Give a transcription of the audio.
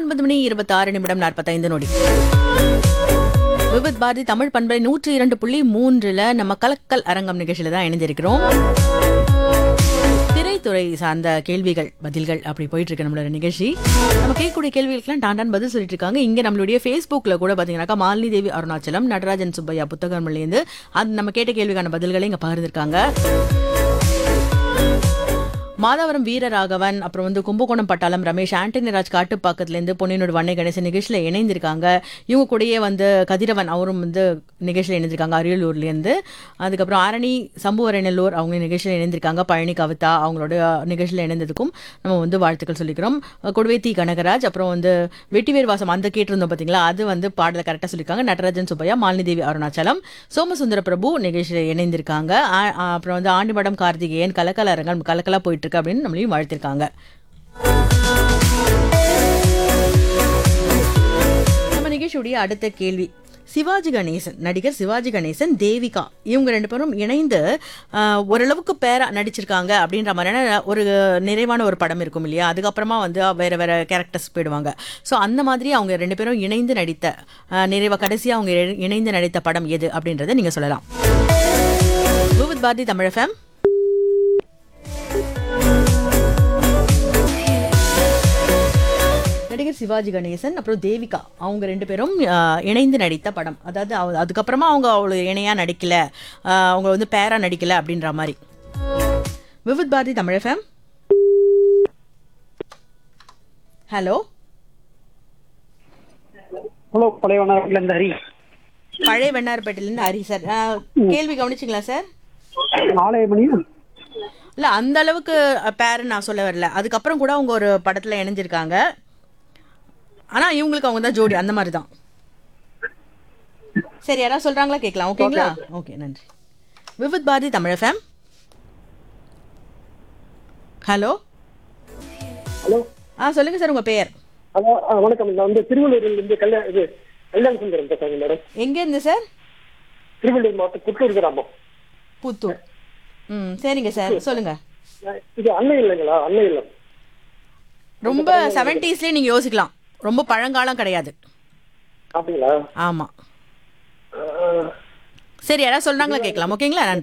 ஒன்பது மணி இருபத்தாறு நிமிடம் நாற்பத்தைந்து நொடி விவித் பாரதி தமிழ் பண்பலை நூற்றி இரண்டு புள்ளி மூன்றுல நம்ம கலக்கல் அரங்கம் நிகழ்ச்சியில தான் இணைஞ்சிருக்கிறோம் திரைத்துறை சார்ந்த கேள்விகள் பதில்கள் அப்படி போயிட்டு இருக்கு நம்மளோட நிகழ்ச்சி நம்ம கேட்கக்கூடிய கேள்விகளுக்கெல்லாம் டாண்டான் பதில் சொல்லிட்டு இருக்காங்க இங்க நம்மளுடைய ஃபேஸ்புக்ல கூட பாத்தீங்கன்னாக்கா மாலினி தேவி அருணாச்சலம் நடராஜன் சுப்பையா புத்தகம்லேருந்து அது நம்ம கேட்ட கேள்விக்கான பதில்களை இங்க பகிர்ந்திருக்காங்க மாதவரம் வீரராகவன் அப்புறம் வந்து கும்பகோணம் பட்டாளம் ரமேஷ் ஆண்டனி ராஜ் காட்டுப்பாக்கத்துலேருந்து பொன்னியினோட வண்ணை கணேசன் நிகழ்ச்சியில் இணைந்திருக்காங்க இவங்க கூடயே வந்து கதிரவன் அவரும் வந்து நிகழ்ச்சியில் இணைந்திருக்காங்க அரியலூர்லேருந்து அதுக்கப்புறம் ஆரணி சம்புவரநல்லூர் அவங்க நிகழ்ச்சியில் இணைந்திருக்காங்க பழனி கவிதா அவங்களோட நிகழ்ச்சியில் இணைந்ததுக்கும் நம்ம வந்து வாழ்த்துக்கள் சொல்லிக்கிறோம் கொடுவே தி கனகராஜ் அப்புறம் வந்து வெட்டிவேர் வாசம் அந்த கேட்டிருந்தோம் பார்த்தீங்களா அது வந்து பாடலை கரெக்டாக சொல்லியிருக்காங்க நடராஜன் சுப்பையா மாலினி தேவி அருணாச்சலம் சோமசுந்தர பிரபு நிகழ்ச்சியில் இணைந்திருக்காங்க ஆ- ஆ, அப்புறம் வந்து ஆண்டிமடம் கார்த்திகேயன் கலக்கல அரங்கம் கலக்கலா போயிட்டு இருக்கு அப்படின்னு நம்மளையும் வாழ்த்திருக்காங்க நம்ம நிகழ்ச்சியுடைய அடுத்த கேள்வி சிவாஜி கணேசன் நடிகர் சிவாஜி கணேசன் தேவிகா இவங்க ரெண்டு பேரும் இணைந்து ஆஹ், ஓரளவுக்கு பேரா நடிச்சிருக்காங்க அப்படின்ற மாதிரியான ஒரு நிறைவான ஒரு படம் இருக்கும் இல்லையா அதுக்கப்புறமா வந்து வேற வேற கேரக்டர்ஸ் போயிடுவாங்க ஸோ அந்த மாதிரி அவங்க ரெண்டு பேரும் இணைந்து நடித்த ஆஹ், நிறைவா கடைசியாக அவங்க இணை- இணைந்து நடித்த படம் எது அப்படின்றத நீங்க சொல்லலாம் வித் பாரதி தமிழ் FM நடிகர் சிவாஜி கணேசன் அப்புறம் தேவிகா அவங்க ரெண்டு பேரும் ஆஹ், இணைந்து நடித்த படம் அதாவது அவ- அதுக்கப்புறமா அவங்க அவ்வளோ இணையா நடிக்கல ஆஹ், அவங்க வந்து பேரா நடிக்கல அப்படின்ற மாதிரி Vividh Bharati Tamil FM hello hello பழைய வண்ணாரில் இந்த ஹரி பழைய வெண்ணார்பேட்டையிலேருந்து ஹரி சார் ஆஹ், கேள்வி கவனிச்சிங்களா சார் நாளைய மணி இல்ல அந்த அளவுக்கு பேருன்னு நான் சொல்ல வரல அதுக்கப்புறம் கூட அவங்க ஒரு படத்துல இணைஞ்சிருக்காங்க ஆனா இவங்களுக்கு அவங்க தான் ஜோடி அந்த மாதிரி தான் சரி யாராவது சொல்றாங்களா கேட்கலாம் ஓகேங்களா ஓகே நன்றி Vividh Bharati Tamil FM hello hello ஆ சொல்லுங்க சார் உங்க பெயர் அதான் ஆ, வணக்கம் நான் வந்து திருவள்ளூரில் இருந்து கல்யாண இது கல்யாண சுந்தரம் பேசுறேங்க மேடம் எங்க இருந்து சார் திருவள்ளூர் மாவட்டம் குட்டூர் கிராமம் புத்தூர் ம் சரிங்க சார் சொல்லுங்க நான் இது அன்னை இல்லைங்களா அன்னை இல்லம் ரொம்ப செவன்டீஸ்லேயே நீங்க யோசிக்கலாம் ரொம்ப பழங்காலம் கிடையாது அப்படிங்களா ஆமா ஆ, சரி யாராவது சொல்றாங்களா கேட்கலாம் ஓகேங்களா நன்றி